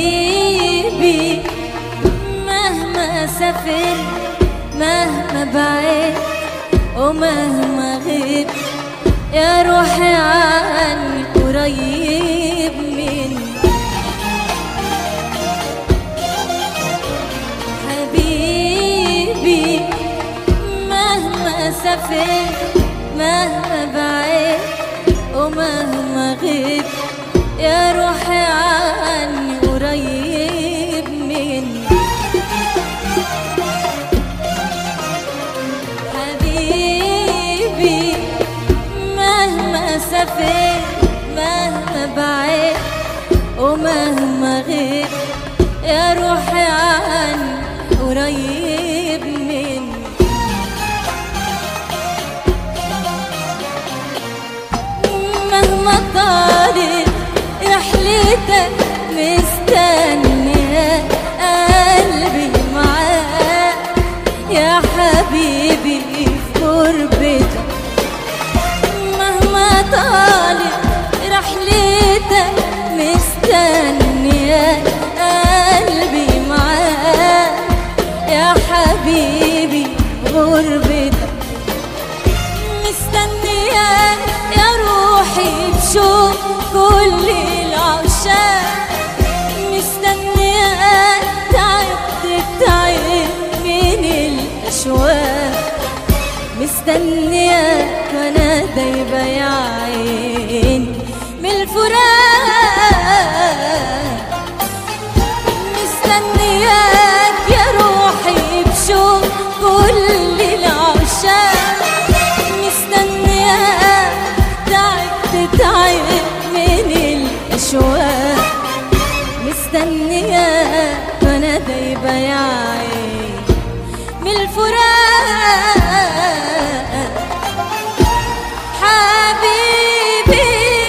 حبيبي مهما سافرت مهما بعيد ومهما غيب يا روحي عني قريب مني حبيبي مهما سافرت مهما بعيد ومهما غيب يا روحي عني قريب مني حبيبي مهما سافرت مهما بعيد ومهما غيب يا روحي عني قريب مني مهما طالت رحلتك مستنية قلبي معاك يا حبيبي في غربتك مهما طالت رحلتك مستنية قلبي معاك يا حبيبي في غربتك مستنياك يا روحي بشوق كل العشاق مستنياك تعبت تعب من الأشواق مستنياك وانا دايبة يا عيني من الفراق مستنياك يا روحي بشوق كل العشاق مستنياك تعبت تعب من الأشواق مستنياك وانا دايبة يا عيني من الفراق حبيبي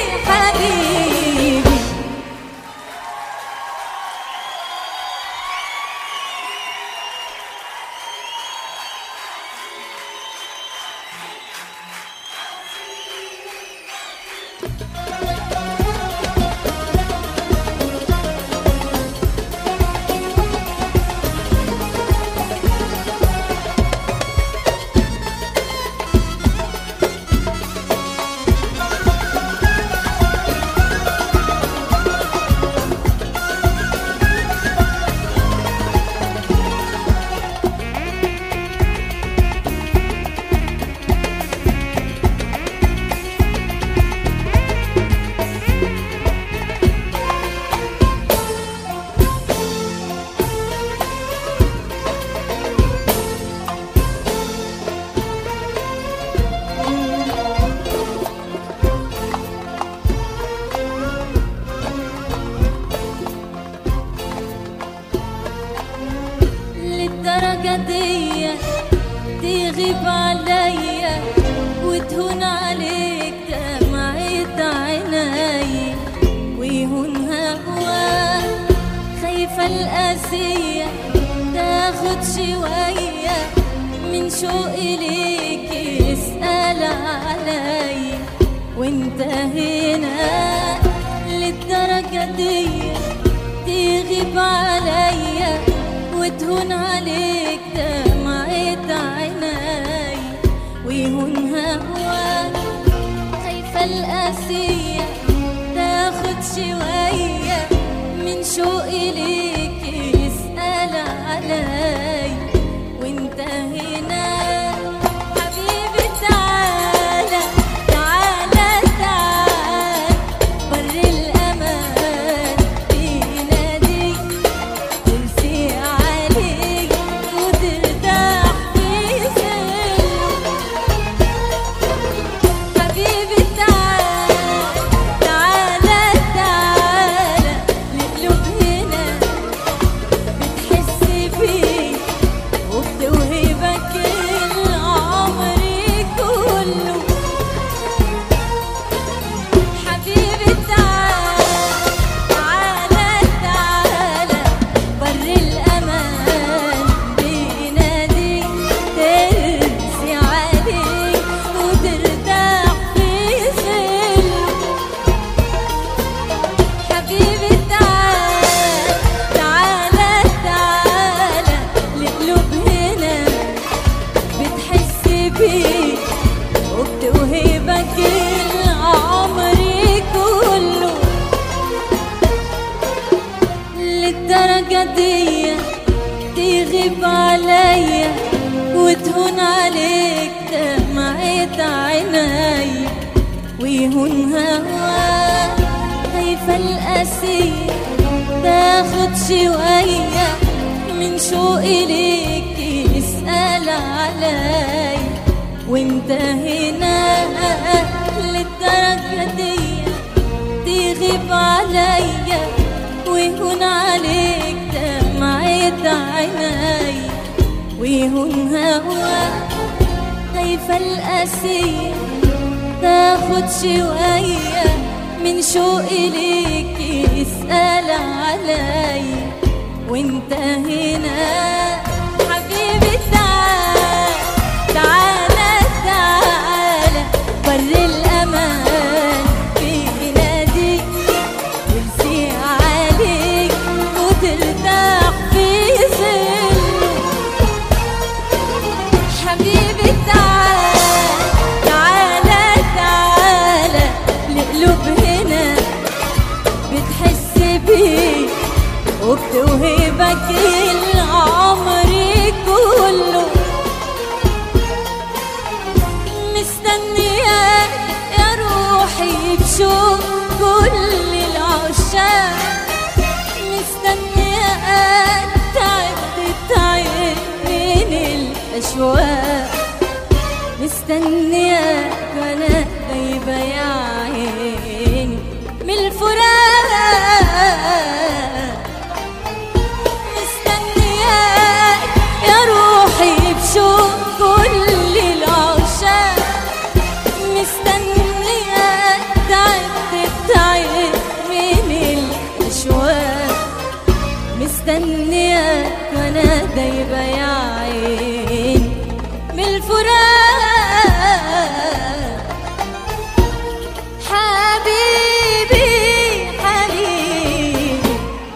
حبيبي للدرجة دي تغيب عليا وتهون عليك دمعة عيني ويهون هواك خايفة القاسية تاخد شوية من شوقي ليك اسأل عليا وانت هنا للدرجة دي تغيب عليا وتهون عليك دمعة عيني ويهون هواك خايفة القاسية تاخد شوية من شوقي ليك اسأل علي وانت هنا حبيبي تعالى تعالى تعالى بر الأمان بيناديك ترسي عليك وترتاح في سلو حبيبي تعال تعالى تعالى القلوب هنا للدرجة دي تغيب عليا وتهون عليك دمعة عيني ويهون هواك خايفة القاسية تاخد شوية من شوقي ليك يسأل علي وانت هنا للدرجة دي تغيب عليا ويهون عليك دمعة عيني ويهون هواك خايفة القاسية تاخد شوية من شوقي ليك يسأل علي وانت هنا حبيبي تعال تعالى تعالى بر الأمان في ناديك ترسي عليك وترتاح في ظله حبيبي تعال تعالى تعالى لقلوب هنا بتحس بيه وبتوهبك العمر كله مستنياك يا روحي بشوق كل العشاق مستنياك تعب تعب من الأشواق مستنياك وانا غايبة يا عيني من الفراق مستنياك يا روحي بشوق كل العشاق مستنياك تعبت تعب من الأشواق مستنياك وانا دايبة يا عيني من الفراق حبيبي حبيبي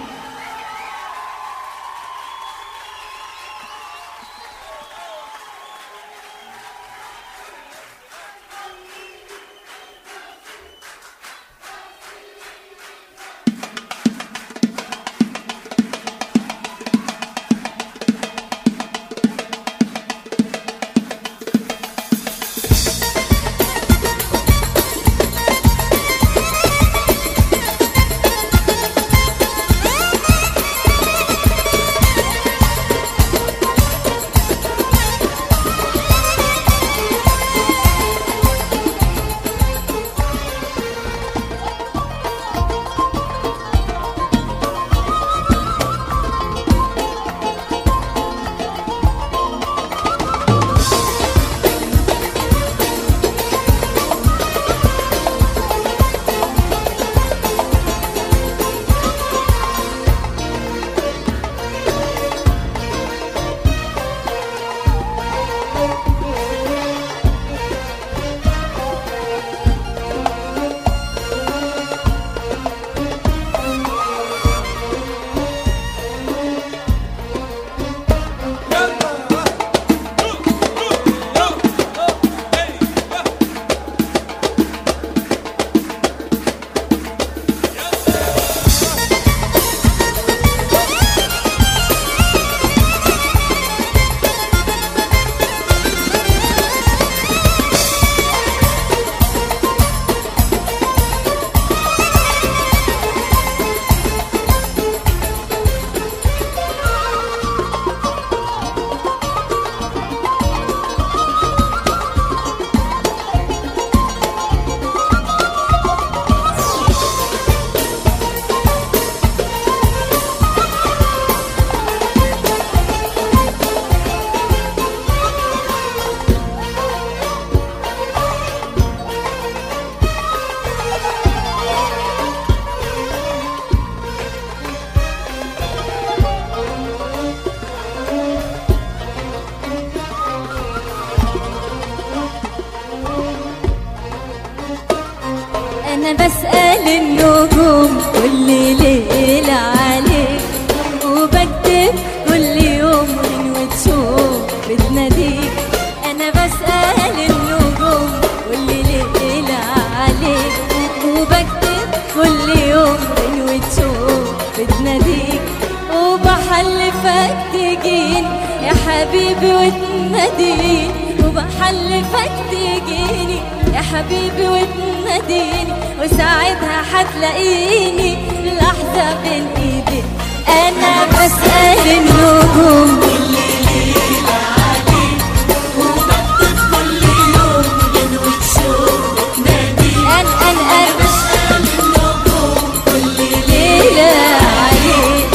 انا بسأل النجوم كل ليلة عليك وبكتب كل يوم من وتشوف بتناديك انا بسأل النجوم كل ليلة عليك وبكتب كل يوم من وتشوف بتناديك بحلفك تجيني يا حبيبي وتناديني وبحلفك تجيني يا حبيبي وتناديني وساعتها حتلاقيني لحظة بين ايدي انا بسأل النجوم أن أن أن ليلة عليك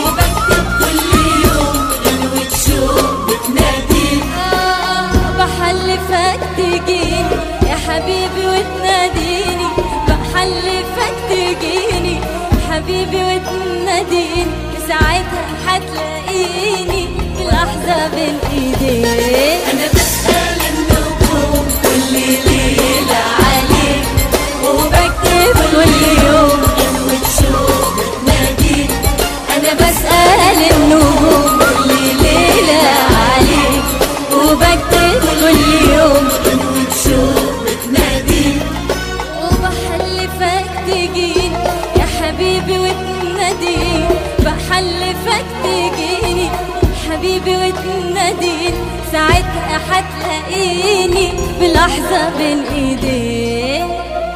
آه، بحلفك تجيني يا حبيبي وتناديني بحلفك تجيني حبيبي وتناديني ساعتها حتلاقيني في لحظة بين ايديك أنا بسأل النجوم كل ليلة عليك وبكتب كل يوم غنوة شوق بتناديك انا بسأل النجوم كل ليلة عليك وبكتب كل يوم غنوة شوق بتناديك وبحلفك تجيني يا حبيبي وتناديني بحلفك تجيني حبيبي وتناديني ساعتها حتلاقيني بلحظة بين ايديك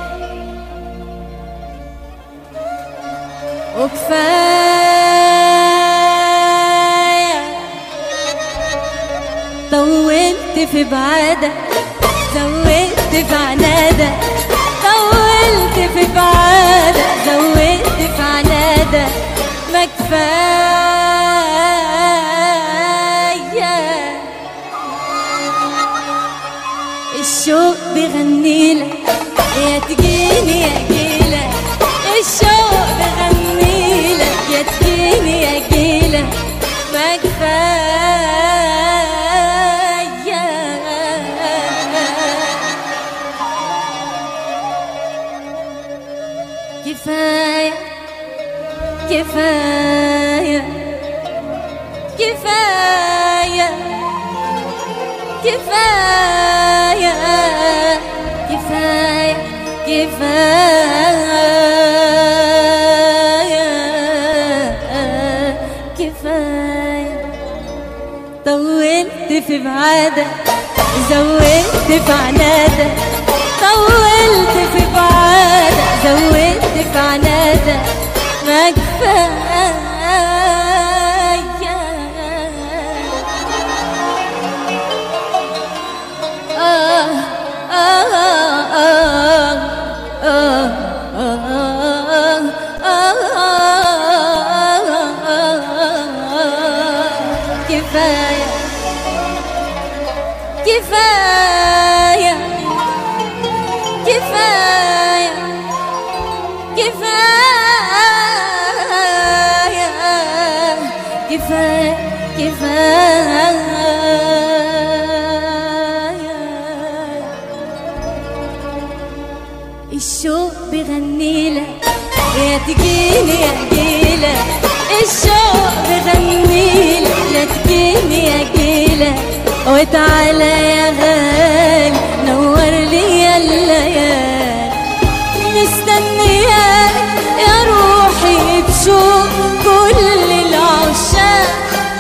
وكفاية طولت في بعادك زودت في عنادك طولت في بعادك زودت في عنادك ما كفاية الشوق بغنيلك يا تجيني يا جيلك الشوق بغنيلك يا تجيني يا جيلك ما كفاية كفاية كفاية كفاية كفاية كفاية كفاية كفاية طولت في بعادك زودت في عنادك طولت في بعادك زودت في عنادك ما كفاية آه آه آه آه كفاية كفاية كفاية كفاية كفاية كفاية الشوق بغنيلك يا تجيني يا جيلك الشوق بغنيلك يا تجيني يا جيلك وتعالى يا غالي نور لي يا الليالي مستنياك يا روحي بشوق كل العشاق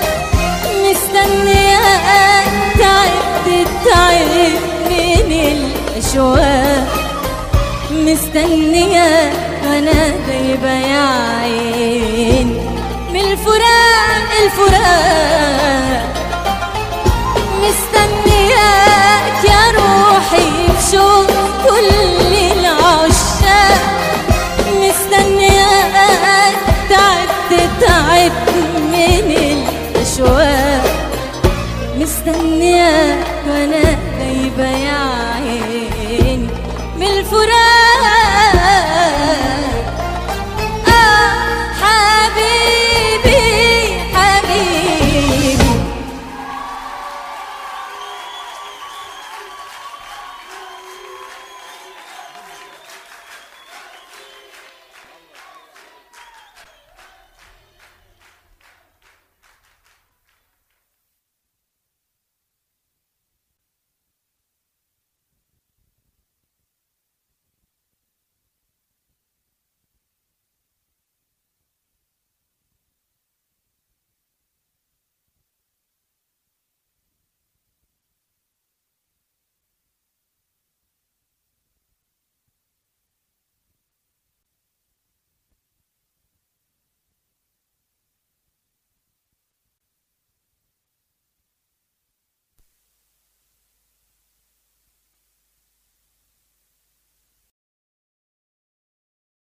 مستنياك تعبت تعب من الاشواق مستنية وانا دايبة يا عين من الفراق الفراق مستنية